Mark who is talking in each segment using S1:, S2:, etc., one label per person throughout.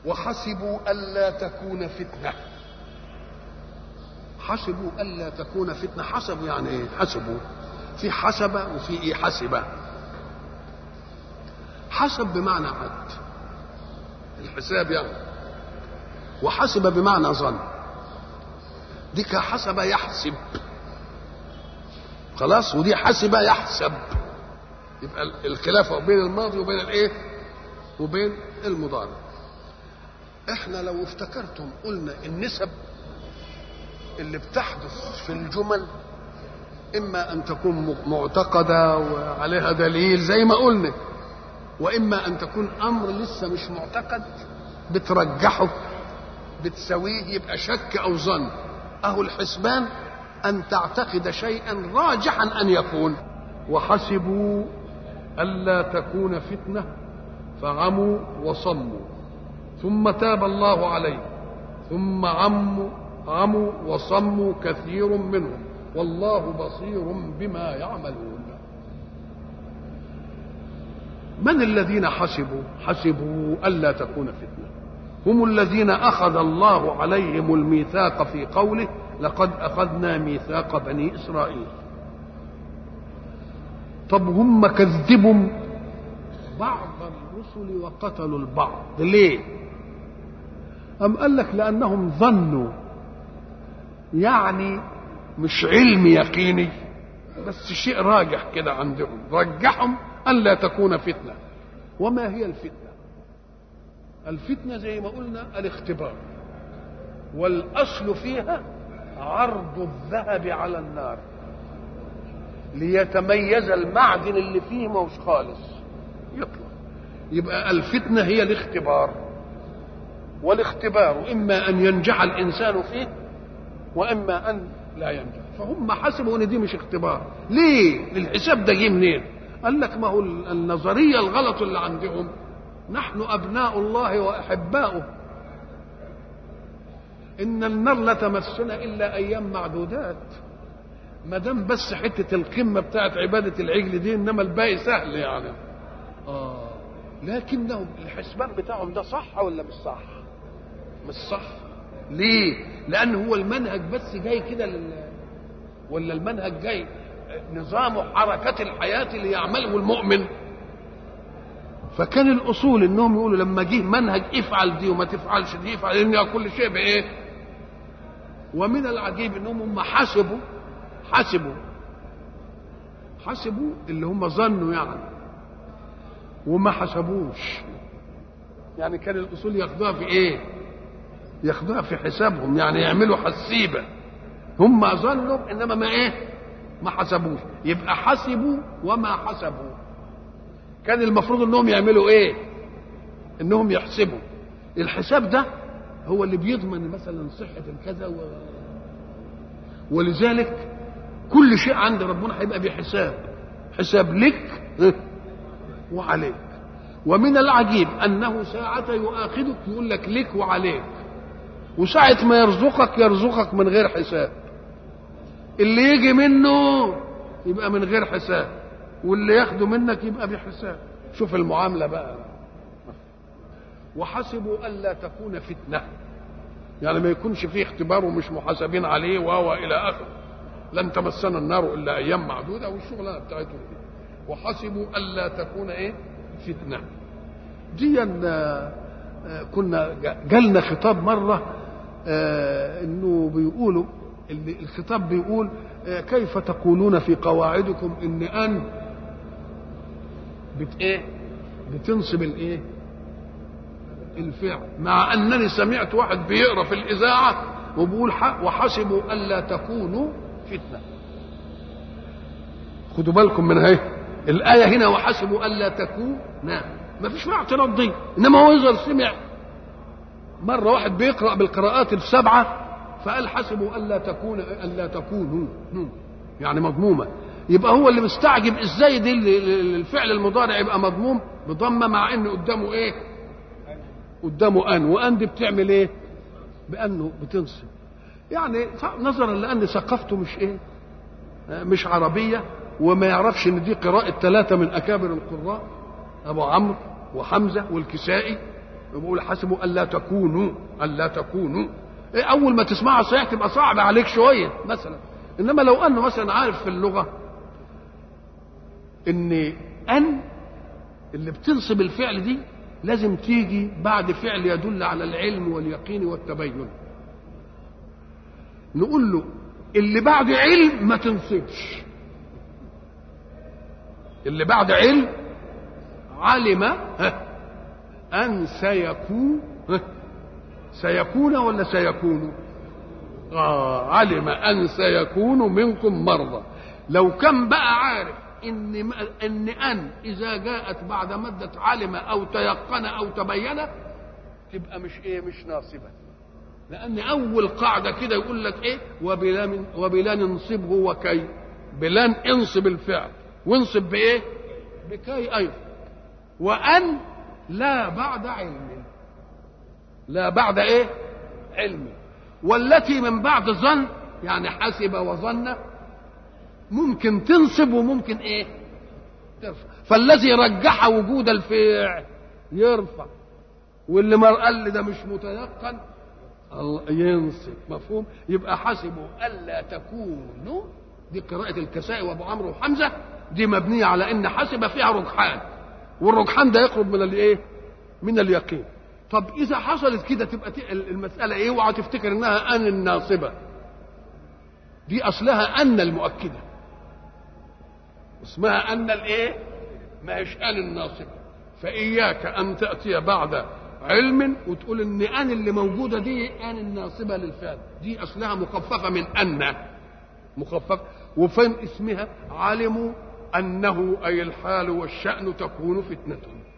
S1: وحسبوا ألا تكون فتنة حسبوا ألا تكون فتنة حسبوا يعني إيه حسبوا في حسب وفي إيه حسب حسب بمعنى عد الحساب يعني وحسب بمعنى ظن دي حسب يحسب خلاص ودي حسب يحسب يبقى الخلاف بين الماضي وبين الايه وبين المضارع احنا لو افتكرتم قلنا النسب اللي بتحدث في الجمل اما ان تكون معتقده وعليها دليل زي ما قلنا واما ان تكون امر لسه مش معتقد بترجحه بتسويه يبقى شك او ظن اهو الحسبان ان تعتقد شيئا راجحا ان يكون وحسبوا الا تكون فتنه فعموا وصموا ثم تاب الله عليه ثم عموا عموا وصموا كثير منهم والله بصير بما يعملون من الذين حسبوا حسبوا الا تكون فتنه هم الذين اخذ الله عليهم الميثاق في قوله لقد اخذنا ميثاق بني اسرائيل طب هم كذبوا بعض الرسل وقتلوا البعض ليه أم قال لك لأنهم ظنوا يعني مش علم يقيني بس شيء راجح كده عندهم رجحهم أن لا تكون فتنة وما هي الفتنة الفتنة زي ما قلنا الاختبار والأصل فيها عرض الذهب على النار ليتميز المعدن اللي فيه مش خالص يطلع يبقى الفتنة هي الاختبار والاختبار إما أن ينجح الإنسان فيه وإما أن لا ينجح فهم حسبوا ان دي مش اختبار ليه الحساب ده جه منين قال لك ما هو النظريه الغلط اللي عندهم نحن ابناء الله واحباؤه ان النار لا تمسنا الا ايام معدودات ما دام بس حته القمه بتاعت عباده العجل دي انما الباقي سهل يعني اه لكنهم الحسبان بتاعهم ده صح ولا مش صح مش صح ليه لان هو المنهج بس جاي كده لل... ولا المنهج جاي نظام حركة الحياة اللي يعمله المؤمن فكان الأصول إنهم يقولوا لما جه منهج افعل دي وما تفعلش دي افعل إن كل شيء بإيه؟ ومن العجيب إنهم هم حسبوا حسبوا حسبوا اللي هم ظنوا يعني وما حسبوش يعني كان الأصول ياخدوها في إيه؟ ياخدوها في حسابهم يعني يعملوا حسيبه هم ظنوا انما ما ايه ما حسبوش يبقى حسبوا وما حسبوا كان المفروض انهم يعملوا ايه انهم يحسبوا الحساب ده هو اللي بيضمن مثلا صحة الكذا و... ولذلك كل شيء عند ربنا هيبقى بحساب حساب لك وعليك ومن العجيب انه ساعة يؤاخذك يقول لك لك وعليك وساعة ما يرزقك يرزقك من غير حساب اللي يجي منه يبقى من غير حساب واللي ياخده منك يبقى بحساب شوف المعاملة بقى وحسبوا ألا تكون فتنة يعني ما يكونش فيه اختبار ومش محاسبين عليه وهو إلى آخره لن تمسنا النار إلا أيام معدودة والشغلانة بتاعتهم دي وحسبوا ألا تكون إيه فتنة دي كنا جالنا خطاب مرة آه انه بيقولوا الخطاب بيقول آه كيف تقولون في قواعدكم ان ان بت ايه بتنصب الايه الفعل مع انني سمعت واحد بيقرا في الاذاعه وبيقول وحسبوا الا تكونوا فتنه خدوا بالكم من هي الايه هنا وحسبوا الا تكون نعم ما فيش فيها اعتراض دي انما هو يظهر سمع مره واحد بيقرا بالقراءات السبعه فقال حسبوا الا تكون الا تكونوا يعني مضمومه يبقى هو اللي مستعجب ازاي دي الفعل المضارع يبقى مضموم بضمه مع ان قدامه ايه قدامه ان وان دي بتعمل ايه بانه بتنصب يعني نظرا لان ثقافته مش ايه مش عربيه وما يعرفش ان دي قراءه ثلاثه من اكابر القراء ابو عمرو وحمزه والكسائي بقول حسبوا الا تكونوا الا تكونوا إيه اول ما تسمعها صحيح تبقى صعب عليك شويه مثلا انما لو انه مثلا عارف في اللغه ان ان اللي بتنصب الفعل دي لازم تيجي بعد فعل يدل على العلم واليقين والتبين نقول له اللي بعد علم ما تنصبش اللي بعد علم علم ها أن سيكون ها سيكون ولا سيكون آه علم أن سيكون منكم مرضى لو كان بقى عارف إن إن أن إذا جاءت بعد مدة علم أو تيقن أو تبين تبقى مش إيه مش ناصبة لأن أول قاعدة كده يقول لك إيه وبلا من وبلا ننصبه وكي بلان انصب الفعل وانصب بإيه؟ بكي أيضا وأن لا بعد علم لا بعد إيه؟ علم والتي من بعد ظن يعني حسب وظن ممكن تنصب وممكن إيه؟ ترفع فالذي رجح وجود الفعل يرفع واللي ما قال لي ده مش متيقن ينصب مفهوم يبقى حسبوا الا تكونوا دي قراءة الكسائي وابو عمرو وحمزة دي مبنية على ان حسب فيها رجحان والرجحان ده يقرب من الايه؟ من اليقين طب اذا حصلت كده تبقى المسألة ايه؟ اوعى تفتكر انها ان الناصبة دي اصلها ان المؤكدة اسمها ان الايه؟ ما هيش ان الناصبة فاياك ان تاتي بعد علم وتقول ان ان اللي موجوده دي ان الناصبه للفعل دي اصلها مخففه من ان مخففه وفين اسمها علموا انه اي الحال والشان تكون فتنه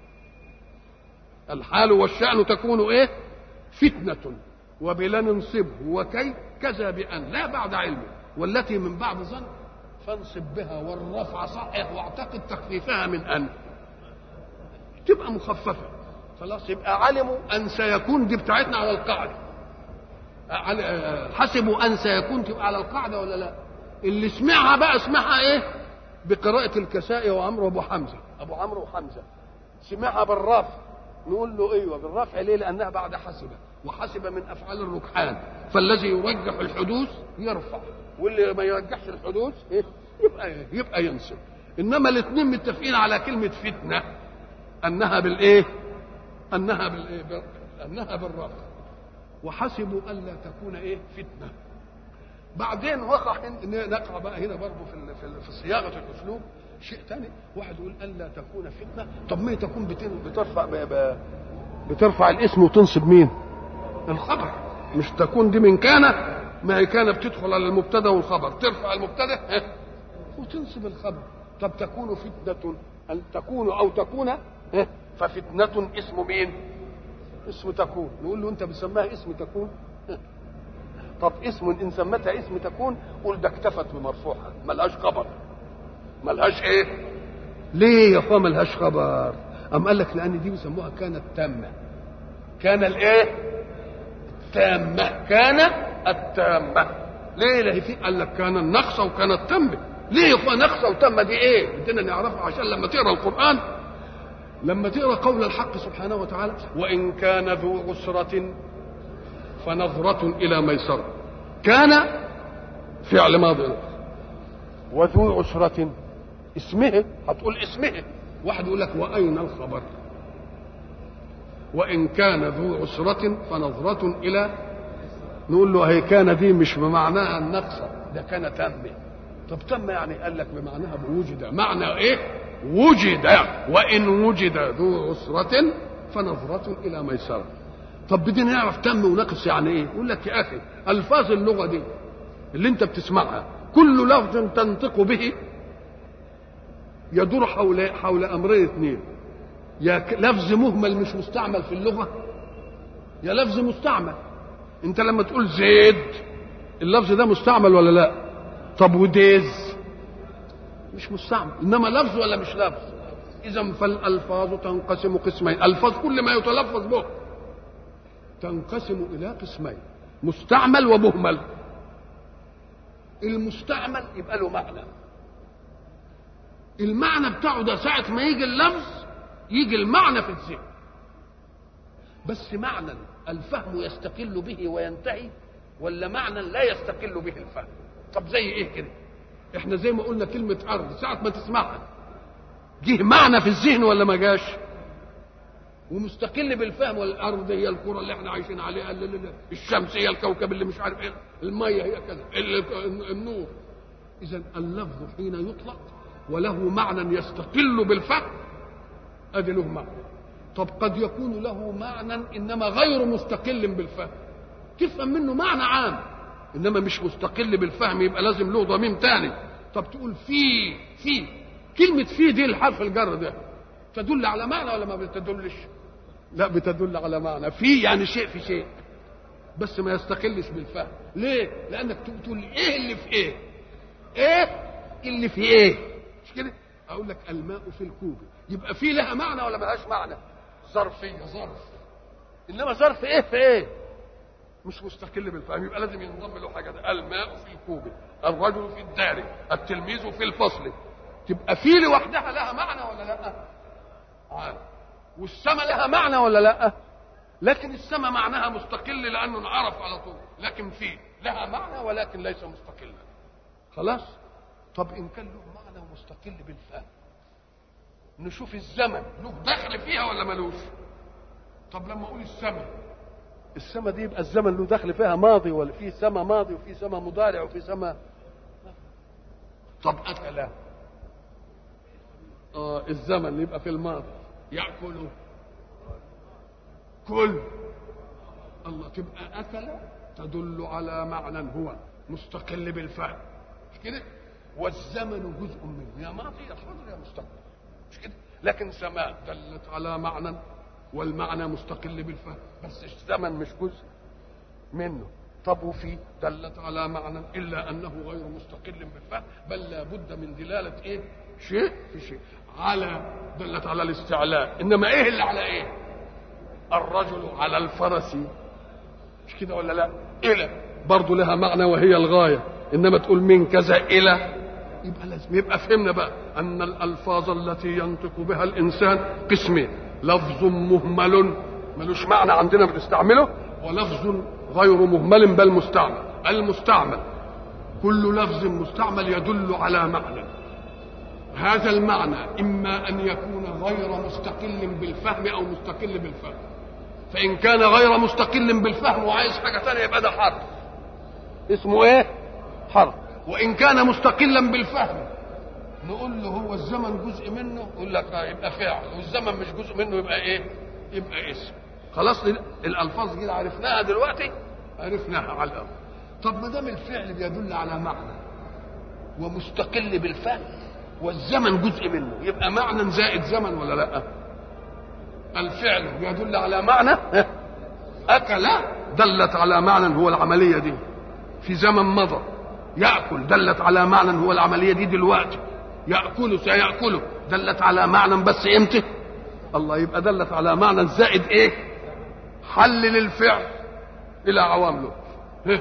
S1: الحال والشان تكون ايه فتنه وبلا ننصبه وكي كذا بان لا بعد علم والتي من بعد ظن فانصب بها والرفع صحح واعتقد تخفيفها من ان تبقى مخففه خلاص يبقى علموا ان سيكون دي بتاعتنا على القاعده حسبوا ان سيكون تبقى على القاعده ولا لا اللي سمعها بقى سمعها ايه بقراءة الكسائي وعمرو ابو حمزة ابو عمرو وحمزة سمعها بالرفع نقول له ايوه بالرفع ليه لانها بعد حسب وحسب من افعال الركحان فالذي يرجح الحدوث يرفع واللي ما يرجحش الحدوث إيه؟ يبقى يبقى ينصب انما الاثنين متفقين على كلمه فتنه انها بالايه انها بالايه بال... انها بالرفع وحسبوا الا تكون ايه فتنه بعدين وقع نقع بقى هنا برضه في في, في صياغه الاسلوب شيء ثاني واحد يقول الا تكون فتنه طب ما تكون بترفع بترفع الاسم وتنصب مين الخبر مش تكون دي من كان ما هي كان بتدخل على المبتدا والخبر ترفع المبتدا وتنصب الخبر طب تكون فتنه ان تكون او تكون ففتنه اسم مين اسم تكون نقول له انت بتسميها اسم تكون طب اسم ان سمتها اسم تكون قول ده اكتفت بمرفوعها ملهاش خبر ملهاش ايه ليه يا اخويا ملهاش خبر ام قال لك لان دي بيسموها كانت تامه كان الايه التامه كان التامه ليه لا في قال لك كان النقصه وكانت تامه ليه يا اخويا نقصه وتامه دي ايه بدنا نعرفها عشان لما تقرا القران لما تقرا قول الحق سبحانه وتعالى وان كان ذو عسره فنظرة إلى ميسرة كان فعل ماضي وذو عسرة اسمه هتقول اسمه واحد يقول لك وأين الخبر وإن كان ذو عسرة فنظرة إلى نقول له هي كان دي مش بمعناها النقصة ده كان تم طب تم يعني قال لك بمعناها وجد معنى ايه وجد وإن وجد ذو عسرة فنظرة إلى ميسرة طب بدنا نعرف تم ونقص يعني ايه يقول لك يا اخي الفاظ اللغه دي اللي انت بتسمعها كل لفظ تنطق به يدور حول حول امرين اثنين يا لفظ مهمل مش مستعمل في اللغه يا لفظ مستعمل انت لما تقول زيد اللفظ ده مستعمل ولا لا طب وديز مش مستعمل انما لفظ ولا مش لفظ اذا فالالفاظ تنقسم قسمين الفاظ كل ما يتلفظ به تنقسم الى قسمين مستعمل ومهمل المستعمل يبقى له معنى المعنى بتاعه ده ساعة ما يجي اللفظ يجي المعنى في الذهن بس معنى الفهم يستقل به وينتهي ولا معنى لا يستقل به الفهم طب زي ايه كده احنا زي ما قلنا كلمة ارض ساعة ما تسمعها جه معنى في الذهن ولا ما جاش ومستقل بالفهم والارض هي الكره اللي احنا عايشين عليها لا لا لا. الشمس هي الكوكب اللي مش عارف ايه الميه هي كذا ال- النور اذا اللفظ حين يطلق وله معنى يستقل بالفهم ادي له معنى طب قد يكون له معنى انما غير مستقل بالفهم تفهم منه معنى عام انما مش مستقل بالفهم يبقى لازم له ضميم تاني طب تقول في في كلمة في دي الحرف الجر ده تدل على معنى ولا ما بتدلش؟ لا بتدل على معنى في يعني شيء في شيء بس ما يستقلش بالفهم ليه؟ لأنك تقول إيه اللي في إيه؟ إيه اللي في إيه؟ مش كده؟ أقول لك الماء في الكوب يبقى في لها معنى ولا ملهاش معنى؟ ظرفية ظرف إنما ظرف إيه في إيه؟ مش مستقل بالفهم يبقى لازم ينضم له حاجه ده. الماء في الكوب الرجل في الدار التلميذ في الفصل تبقى في لوحدها لها معنى ولا لا عالم والسماء لها معنى ولا لا لكن السماء معناها مستقل لانه انعرف على طول لكن في لها معنى ولكن ليس مستقلا خلاص طب ان كان له معنى ومستقل بالفهم نشوف الزمن له دخل فيها ولا ملوش طب لما اقول السماء السماء دي يبقى الزمن له دخل فيها ماضي ولا في سماء ماضي وفي سماء مضارع وفي سماء طب اكل اه الزمن يبقى في الماضي ياكل كل الله تبقى اكل تدل على معنى هو مستقل بالفهم مش كده والزمن جزء منه يا ماضي يا حاضر يا مستقبل مش كده لكن سماء دلت على معنى والمعنى مستقل بالفهم بس الزمن مش جزء منه طب وفي دلت على معنى الا انه غير مستقل بالفهم بل لا بد من دلاله ايه شيء في شيء على دلت على الاستعلاء انما ايه اللي على ايه الرجل على الفرس مش كده ولا لا الى برضه لها معنى وهي الغايه انما تقول من كذا الى يبقى لازم يبقى فهمنا بقى ان الالفاظ التي ينطق بها الانسان قسمين لفظ مهمل ملوش معنى عندنا بنستعمله ولفظ غير مهمل بل مستعمل المستعمل كل لفظ مستعمل يدل على معنى هذا المعنى اما ان يكون غير مستقل بالفهم او مستقل بالفهم فان كان غير مستقل بالفهم وعايز حاجه ثانيه يبقى ده حرف اسمه ايه حرف وان كان مستقلا بالفهم نقول له هو الزمن جزء منه يقول لك آه يبقى فعل والزمن مش جزء منه يبقى ايه يبقى اسم خلاص الالفاظ دي عرفناها دلوقتي عرفناها على الأرض طب ما دام الفعل بيدل على معنى ومستقل بالفهم والزمن جزء منه يبقى معنى زائد زمن ولا لا الفعل يدل على معنى اكل دلت على معنى هو العمليه دي في زمن مضى ياكل دلت على معنى هو العمليه دي دلوقتي ياكل سياكله دلت على معنى بس امتى الله يبقى دلت على معنى زائد ايه حلل الفعل الى عوامله إيه؟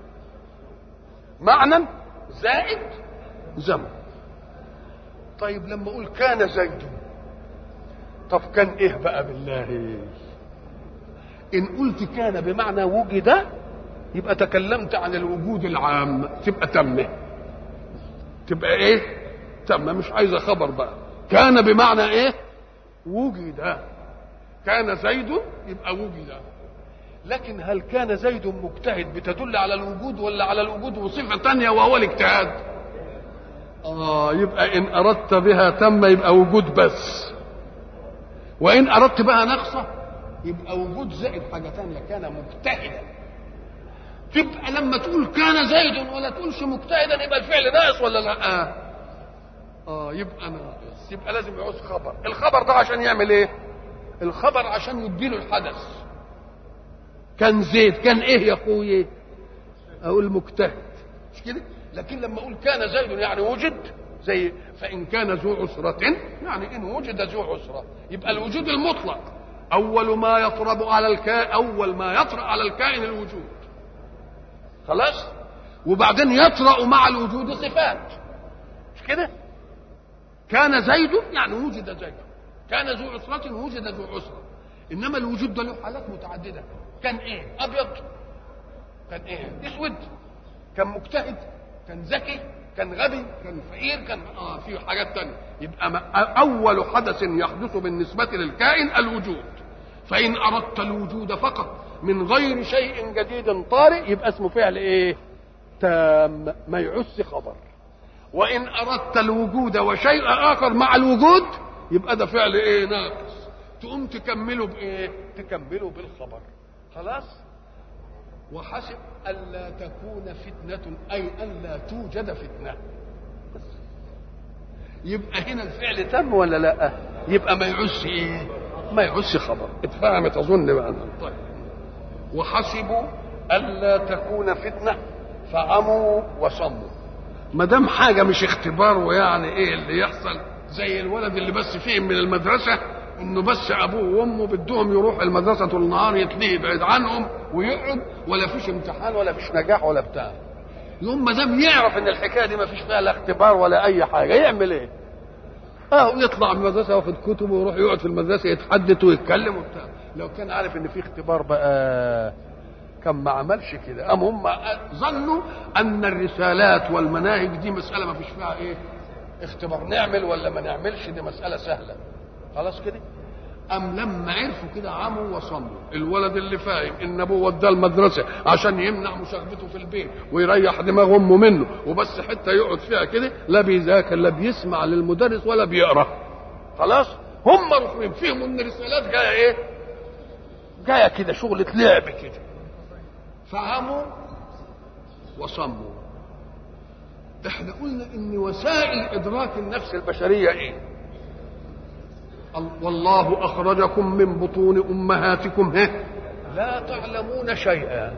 S1: معنى زائد زمن طيب لما اقول كان زيد طب كان ايه بقى بالله ان قلت كان بمعنى وجد يبقى تكلمت عن الوجود العام تبقى تمه تبقى ايه تمه مش عايزه خبر بقى كان بمعنى ايه وجد كان زيد يبقى وجد لكن هل كان زيد مجتهد بتدل على الوجود ولا على الوجود وصفه ثانيه وهو الاجتهاد اه يبقى ان اردت بها تم يبقى وجود بس وان اردت بها نقصه يبقى وجود زائد حاجه ثانيه كان مجتهدا تبقى لما تقول كان زيد ولا تقولش مجتهدا يبقى الفعل ناقص ولا لا آه. اه يبقى ناقص يبقى لازم يعوز خبر الخبر ده عشان يعمل ايه الخبر عشان يديله الحدث كان زيد كان ايه يا اخوي اقول مجتهد مش كده لكن لما اقول كان زيد يعني وجد زي فان كان ذو عسرة يعني ان وجد ذو عسرة يبقى الوجود المطلق اول ما يطرب على الكائن اول ما يطرأ على الكائن الوجود خلاص وبعدين يطرأ مع الوجود صفات مش كده كان زيد يعني وجد زيد كان ذو عسرة وجد ذو عسرة انما الوجود ده له حالات متعدده كان ايه ابيض كان ايه اسود كان مجتهد كان ذكي كان غبي كان فقير كان اه في حاجات تانية يبقى ما اول حدث يحدث بالنسبه للكائن الوجود فان اردت الوجود فقط من غير شيء جديد طارئ يبقى اسمه فعل ايه تام ما يعس خبر وان اردت الوجود وشيء اخر مع الوجود يبقى ده فعل ايه ناقص تقوم تكمله بايه تكمله بالخبر خلاص وحسب الا تكون فتنه اي الا توجد فتنه بس. يبقى هنا الفعل تم ولا لا يبقى ما يعس ايه ما يعس خبر اتفهمت اظن بقى طيب وحسبوا الا تكون فتنه فعموا وصموا ما دام حاجه مش اختبار ويعني ايه اللي يحصل زي الولد اللي بس فيه من المدرسه انه بس ابوه وامه بدهم يروح المدرسه طول النهار يتلهي بعيد عنهم ويقعد ولا فيش امتحان ولا فيش نجاح ولا بتاع يوم ما دام يعرف ان الحكايه دي ما فيش فيها لا اختبار ولا اي حاجه يعمل ايه؟ اه يطلع من المدرسه واخد كتب ويروح يقعد في المدرسه يتحدث ويتكلم وبتاع لو كان عارف ان في اختبار بقى كان ما عملش كده ام هم ظنوا ان الرسالات والمناهج دي مساله ما فيش فيها ايه اختبار نعمل ولا ما نعملش دي مساله سهله خلاص كده أم لما عرفوا كده عموا وصموا الولد اللي فاهم إن أبوه وداه المدرسة عشان يمنع مشاغبته في البيت ويريح دماغ أمه منه وبس حتة يقعد فيها كده لا بيذاكر لا بيسمع للمدرس ولا بيقرأ خلاص هم رخمين فيهم إن الرسالات جاية إيه؟ جاية كده شغلة لعب كده فعموا وصموا احنا قلنا ان وسائل ادراك النفس البشريه ايه والله أخرجكم من بطون أمهاتكم ها لا تعلمون شيئا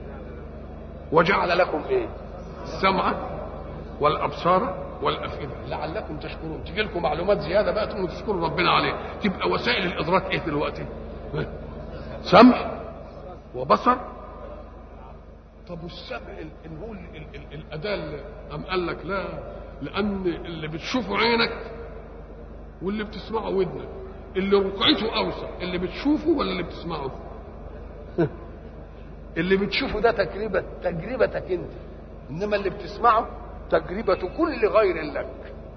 S1: وجعل لكم إيه السمع والأبصار والأفئدة لعلكم تشكرون تجي لكم معلومات زيادة بقى تقوموا تشكروا ربنا عليه تبقى وسائل الإدراك إيه دلوقتي سمع وبصر طب والسمع نقول الأداة اللي أم قال لك لا لأن اللي بتشوفه عينك واللي بتسمعه ودنك اللي رقعته اوسع اللي بتشوفه ولا اللي بتسمعه اللي بتشوفه ده تجربة تجربتك انت انما اللي بتسمعه تجربة كل غير لك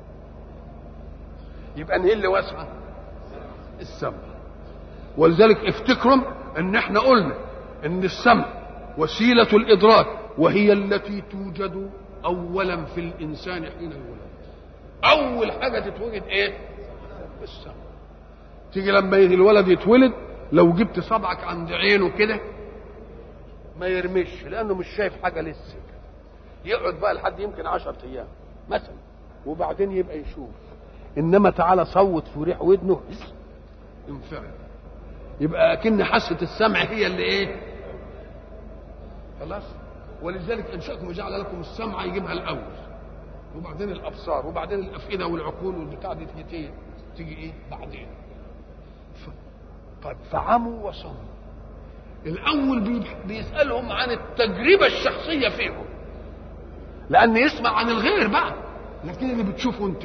S1: يبقى ان اللي واسعة السمع ولذلك افتكروا ان احنا قلنا ان السمع وسيلة الادراك وهي التي توجد اولا في الانسان حين يولد اول حاجة تتوجد ايه السمع تيجي لما الولد يتولد لو جبت صبعك عند عينه كده ما يرمش لانه مش شايف حاجه لسه يقعد بقى لحد يمكن عشرة ايام مثلا وبعدين يبقى يشوف انما تعالى صوت في ريح ودنه انفعل يبقى اكن حاسه السمع هي اللي ايه خلاص ولذلك انشاكم جعل لكم السمع يجيبها الاول وبعدين الابصار وبعدين الافئده والعقول والبتاع دي تيجي تيجي ايه بعدين ف... طيب فعموا وصموا الاول بيسالهم عن التجربه الشخصيه فيهم لان يسمع عن الغير بقى لكن اللي بتشوفه انت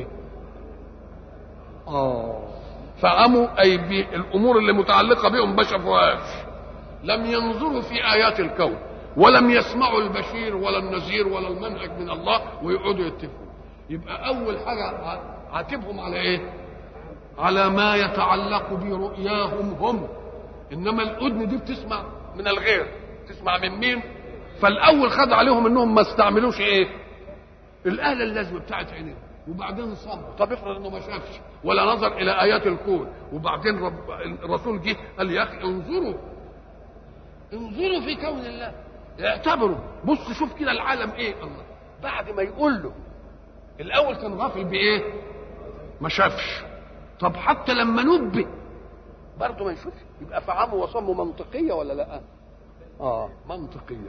S1: اه فعموا اي بالامور اللي متعلقه بهم ما شافوهاش لم ينظروا في ايات الكون ولم يسمعوا البشير ولا النذير ولا المنهج من الله ويقعدوا يتفقوا يبقى اول حاجه عاتبهم على ايه على ما يتعلق برؤياهم هم انما الاذن دي بتسمع من الغير تسمع من مين فالاول خد عليهم انهم ما استعملوش ايه الاله اللازمه بتاعت عينيهم وبعدين صموا طب افرض انه ما شافش ولا نظر الى ايات الكون وبعدين رب الرسول جه قال يا اخي انظروا انظروا في كون الله اعتبروا بص شوف كده العالم ايه الله بعد ما يقول له الاول كان غافل بايه ما شافش طب حتى لما نبه برضه ما يشوفش يبقى فعموا وصموا منطقيه ولا لا اه منطقيه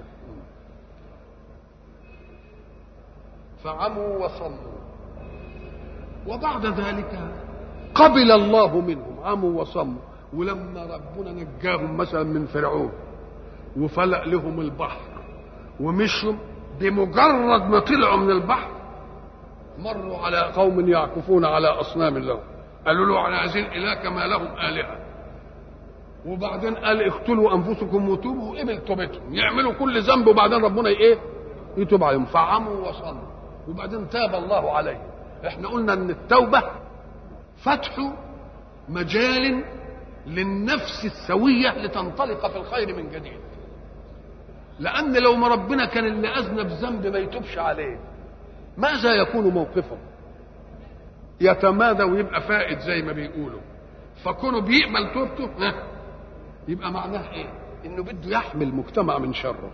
S1: فعموا وصموا وبعد ذلك قبل الله منهم عموا وصموا ولما ربنا نجاهم مثلا من فرعون وفلق لهم البحر ومشوا بمجرد ما طلعوا من البحر مروا على قوم يعكفون على اصنام لهم قالوا له احنا عايزين اله كما لهم الهه وبعدين قال اقتلوا انفسكم وتوبوا وقبل توبتهم يعملوا كل ذنب وبعدين ربنا ايه يتوب عليهم فعموا وصلوا وبعدين تاب الله عليهم احنا قلنا ان التوبه فتح مجال للنفس السويه لتنطلق في الخير من جديد لان لو ما ربنا كان اللي اذنب ذنب ما يتوبش عليه ماذا يكون موقفه يتمادى ويبقى فائد زي ما بيقولوا فكونه بيقبل توبته يبقى معناه ايه انه بده يحمي المجتمع من شره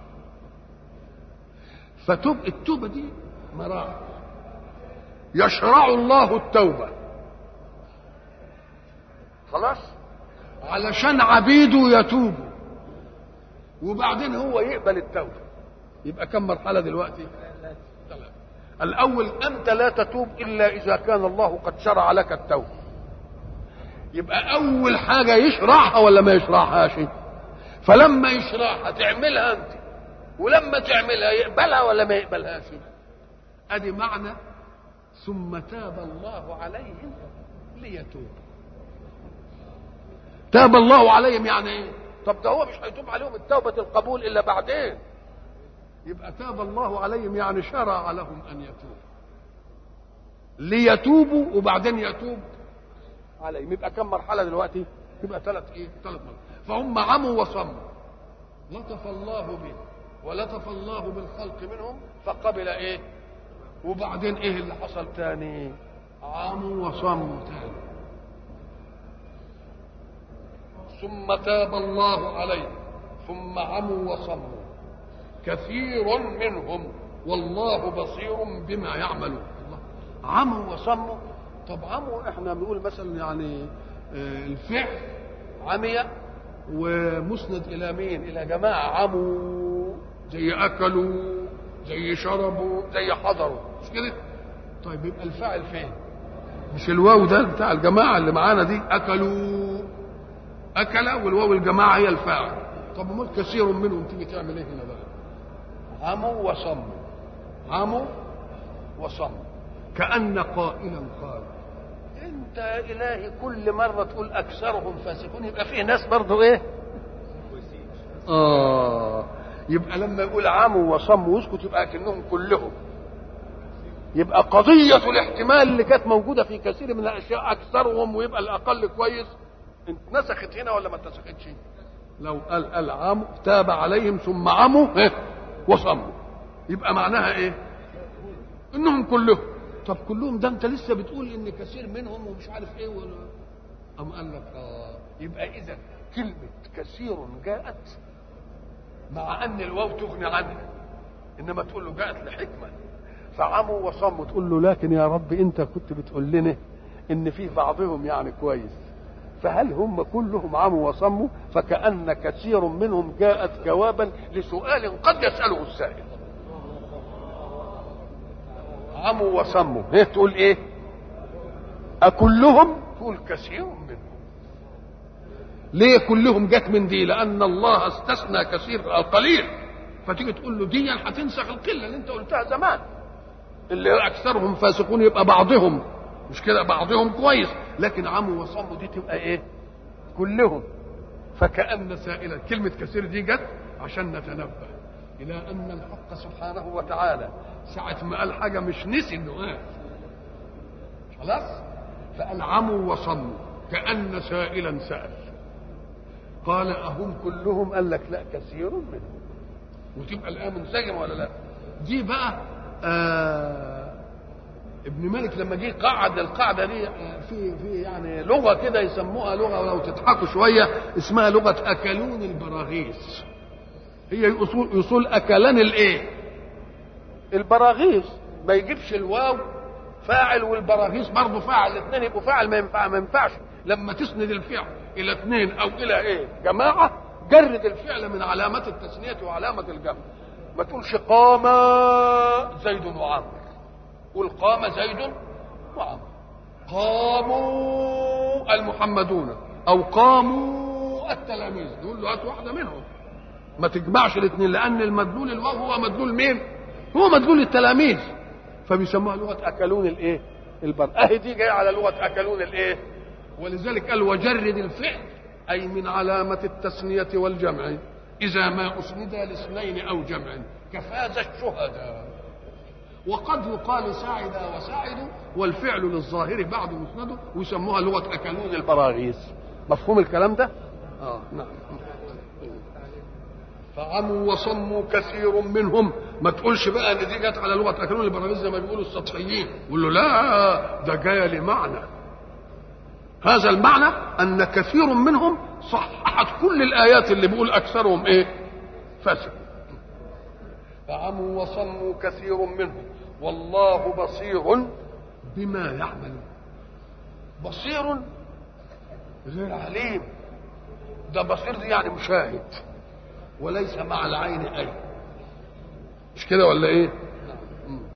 S1: فتوب التوبه دي مراحل يشرع الله التوبه خلاص علشان عبيده يتوبوا وبعدين هو يقبل التوبه يبقى كم مرحله دلوقتي ثلاثة الاول انت لا تتوب الا اذا كان الله قد شرع لك التوبه يبقى اول حاجه يشرعها ولا ما يشرعهاش فلما يشرعها تعملها انت ولما تعملها يقبلها ولا ما يقبلهاش ادي معنى ثم تاب الله عليهم ليتوب تاب الله عليهم يعني ايه طب ده هو مش هيتوب عليهم التوبة القبول إلا بعدين يبقى تاب الله عليهم يعني شرع لهم أن يتوبوا ليتوبوا وبعدين يتوب عليهم يبقى كم مرحلة دلوقتي يبقى ثلاث ايه ثلاث مرحلة فهم عموا وصموا لطف الله به ولطف الله بالخلق منهم فقبل ايه وبعدين ايه اللي حصل تاني عموا وصموا تاني ثم تاب الله عليهم ثم عموا وصموا كثير منهم والله بصير بما يعملون الله. عموا وصموا طب عموا احنا بنقول مثلا يعني الفعل عمي ومسند الى مين الى جماعه عموا زي اكلوا زي شربوا زي حضروا مش كده طيب يبقى الفاعل فين مش الواو ده بتاع الجماعه اللي معانا دي اكلوا اكل والواو الجماعه هي الفاعل طب امال كثير منهم تيجي تعمل ايه هنا بقى عموا وصموا عموا وصموا كأن قائلا قال انت يا الهي كل مرة تقول اكثرهم فاسقون يبقى فيه ناس برضه ايه اه يبقى لما يقول عموا وصموا واسكت يبقى كأنهم كلهم يبقى قضية الاحتمال اللي كانت موجودة في كثير من الأشياء أكثرهم ويبقى الأقل كويس اتنسخت هنا ولا ما اتنسختش؟ لو قال قال عموا تاب عليهم ثم عموا وصموا يبقى معناها ايه؟ انهم كلهم طب كلهم ده انت لسه بتقول ان كثير منهم ومش عارف ايه ولا أم قال لك اه يبقى اذا كلمة كثير جاءت مع ان الواو تغني عنها انما تقول له جاءت لحكمه فعموا وصموا تقول له لكن يا رب انت كنت بتقول لنا ان في بعضهم يعني كويس فهل هم كلهم عموا وصموا فكأن كثير منهم جاءت جوابا لسؤال قد يسأله السائل عموا وصموا هي تقول ايه أكلهم تقول كثير منهم ليه كلهم جت من دي لأن الله استثنى كثير القليل فتيجي تقول له دي هتنسخ القلة اللي انت قلتها زمان اللي أكثرهم فاسقون يبقى بعضهم مش كده بعضهم كويس لكن عموا وصموا دي تبقى ايه كلهم فكأن سائلا كلمة كثير دي جت عشان نتنبه إلى أن الحق سبحانه وتعالى ساعة ما قال حاجة مش نسي إنه قال خلاص فقال عموا وصموا كأن سائلا سأل قال أهم كلهم قال لك لا كثير منهم وتبقى الآن منسجمة ولا لا دي بقى آه ابن مالك لما جه قعد القاعدة دي في في يعني لغة كده يسموها لغة ولو تضحكوا شوية اسمها لغة أكلون البراغيث هي أصول أصول أكلان الإيه؟ البراغيث ما يجيبش الواو فاعل والبراغيث برضه فاعل الاثنين يبقوا فاعل ما ينفع ما ينفعش لما تسند الفعل إلى اثنين أو إلى إيه؟ جماعة جرد الفعل من علامات التثنية وعلامة الجمع ما تقولش قام زيد وعمرو قل قام زيد وعمرو قاموا المحمدون او قاموا التلاميذ دول له هات واحده منهم ما تجمعش الاثنين لان المدلول الواو هو مدلول مين هو مدلول التلاميذ فبيسموها لغه اكلون الايه البر اهي دي جايه على لغه اكلون الايه ولذلك قال وجرد الفعل أي من علامة التثنية والجمع إذا ما أسند لاثنين أو جمع كفاز الشهداء وقد يقال ساعد وساعد والفعل للظاهر بعد مسنده ويسموها لغة أكلون البراغيث مفهوم الكلام ده؟ آه نعم فعموا وصموا كثير منهم ما تقولش بقى ان دي جت على لغه اكلون البراغيث زي ما بيقولوا السطحيين يقول له لا ده جايه لمعنى هذا المعنى ان كثير منهم صححت كل الايات اللي بيقول اكثرهم ايه فسق فعموا وصموا كثير منهم والله بصير بما يعملون بصير غير عليم ده بصير دي يعني مشاهد وليس مع العين أي مش كده ولا ايه